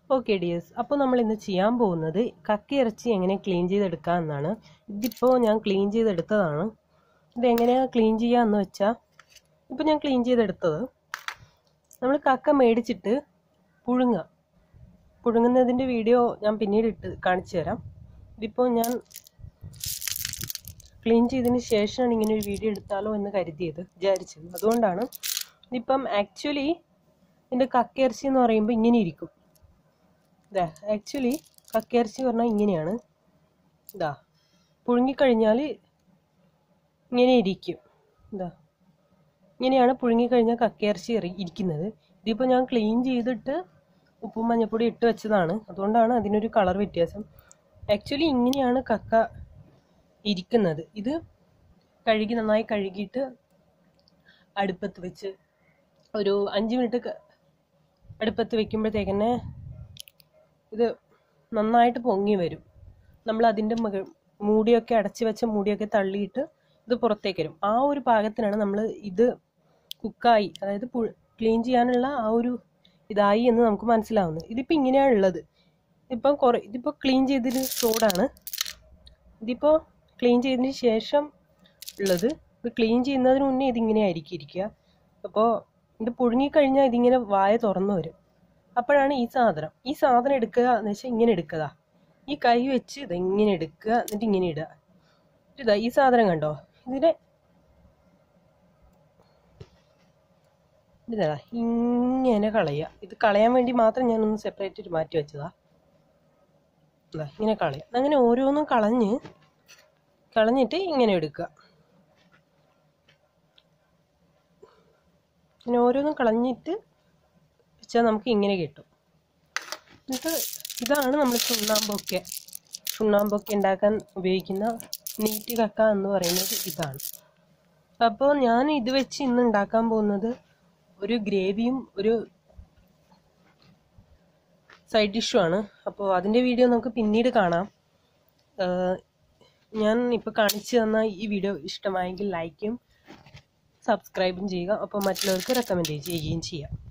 okay dears അപ്പോൾ നമ്മൾ ഇന്ന് ചെയ്യാൻ പോകുന്നത് കക്കയിറച്ചി എങ്ങനെ ക്ലീൻ ചെയ്തെടുക്കാം എന്നാണ് ഇതിപ്പോൾ ഞാൻ ക്ലീൻ ചെയ്തെടുത്തതാണ് ഇതെങ്ങനെയാണ് ക്ലീൻ ചെയ്യുക എന്ന് വെച്ചാൽ ഇപ്പോൾ ഞാൻ ക്ലീൻ ചെയ്തെടുത്തത് നമ്മൾ കക്ക മേടിച്ചിട്ട് പുഴുങ്ങുക പുഴുങ്ങുന്നതിൻ്റെ വീഡിയോ ഞാൻ പിന്നീട് ഇട്ട് കാണിച്ചു തരാം ഇതിപ്പോൾ ഞാൻ ക്ലീൻ ചെയ്തതിന് ശേഷമാണ് ഇങ്ങനെ ഒരു വീഡിയോ എടുത്താലോ എന്ന് കരുതിയത് വിചാരിച്ചത് അതുകൊണ്ടാണ് ഇതിപ്പം ആക്ച്വലി ഇതിൻ്റെ കക്കയിറച്ചി എന്ന് പറയുമ്പോൾ ഇങ്ങനെ ഇരിക്കും ഇതാ ആക്ച്വലി കക്കയിറച്ചി പറഞ്ഞാൽ ഇങ്ങനെയാണ് ഇതാ പുഴുങ്ങിക്കഴിഞ്ഞാൽ ഇങ്ങനെ ഇരിക്കും ഇതാ ഇങ്ങനെയാണ് പുഴുങ്ങിക്കഴിഞ്ഞാൽ കക്കയിറച്ചി ഇറി- ഇരിക്കുന്നത് ഇതിപ്പോൾ ഞാൻ ക്ലീൻ ചെയ്തിട്ട് ഉപ്പും മഞ്ഞപ്പൊടി ഇട്ട് വെച്ചതാണ് അതുകൊണ്ടാണ് അതിനൊരു കളർ വ്യത്യാസം ആക്ച്വലി ഇങ്ങനെയാണ് കക്ക ഇരിക്കുന്നത് ഇത് കഴുകി നന്നായി കഴുകിയിട്ട് അടുപ്പത്ത് വെച്ച് ഒരു അഞ്ച് മിനിറ്റ് ക- അടുപ്പത്ത് വെക്കുമ്പോഴത്തേക്കന്നെ ഇത് നന്നായിട്ട് പൊങ്ങി വരും നമ്മൾ അതിൻ്റെ മുക മൂടിയൊക്കെ അടച്ച് വെച്ച മൂടിയൊക്കെ തള്ളിയിട്ട് ഇത് പുറത്തേക്ക് വരും ആ ഒരു പാകത്തിനാണ് നമ്മൾ ഇത് കുക്കായി അതായത് ക്ലീൻ ചെയ്യാനുള്ള ആ ഒരു ഇതായി എന്ന് നമുക്ക് മനസ്സിലാവുന്നത് ഇതിപ്പോൾ ഇങ്ങനെയാണ് ഉള്ളത് ഇപ്പം കുറേ ഇതിപ്പോൾ ക്ലീൻ ചെയ്തൊരു തോടാണ് ഇതിപ്പോൾ ക്ലീൻ ചെയ്തതിന് ശേഷം ഉള്ളത് ഇത് ക്ലീൻ ചെയ്യുന്നതിന് മുന്നേ ഇതിങ്ങനെ ആയിരിക്കും ഇരിക്കുക അപ്പോൾ ഇത് പുഴുങ്ങിക്കഴിഞ്ഞാൽ ഇതിങ്ങനെ വായ തുറന്നു വരും അപ്പോഴാണ് ഈ സാധനം ഈ സാധനം എടുക്കുക എന്ന് വെച്ചാൽ ഇങ്ങനെ എടുക്കുക ഈ കൈ വെച്ച് ഇത് ഇങ്ങനെ എടുക്കുക എന്നിട്ട് ഇങ്ങനെ ഇടുക ഇതാ ഈ സാധനം കണ്ടോ ഇതിനെ ഇതാ ഇങ്ങനെ കളയുക ഇത് കളയാൻ വേണ്ടി മാത്രം ഞാനൊന്ന് സെപ്പറേറ്റ് മാറ്റി വെച്ചതാ ഇതാ ഇങ്ങനെ കളയുക അങ്ങനെ ഓരോന്നും കളഞ്ഞ് കളഞ്ഞിട്ട് ഇങ്ങനെ എടുക്കുക ഇങ്ങനെ ഓരോന്നും കളഞ്ഞിട്ട് വെച്ചാൽ നമുക്ക് ഇങ്ങനെ കിട്ടും എന്നിട്ട് ഇതാണ് നമ്മൾ ചുണ്ണാമ്പൊക്കെ ചുണ്ണാമ്പൊക്കെ ഉണ്ടാക്കാൻ ഉപയോഗിക്കുന്ന നീറ്റ് കക്ക എന്ന് പറയുന്നത് ഇതാണ് അപ്പോൾ ഞാൻ ഇത് വെച്ച് ഇന്ന് ഉണ്ടാക്കാൻ പോകുന്നത് ഒരു ഗ്രേവിയും ഒരു സൈഡ് ഡിഷും ആണ് അപ്പോൾ അതിൻ്റെ വീഡിയോ നമുക്ക് പിന്നീട് കാണാം ആഹ് ഞാൻ ഇപ്പോൾ കാണിച്ചു തന്ന ഈ വീഡിയോ ഇഷ്ടമായെങ്കിൽ ലൈക്കും സബ്സ്ക്രൈബും ചെയ്യുക അപ്പോൾ മറ്റുള്ളവർക്ക് റെക്കമെൻഡ് ചെയ്യുകയും ചെയ്യാം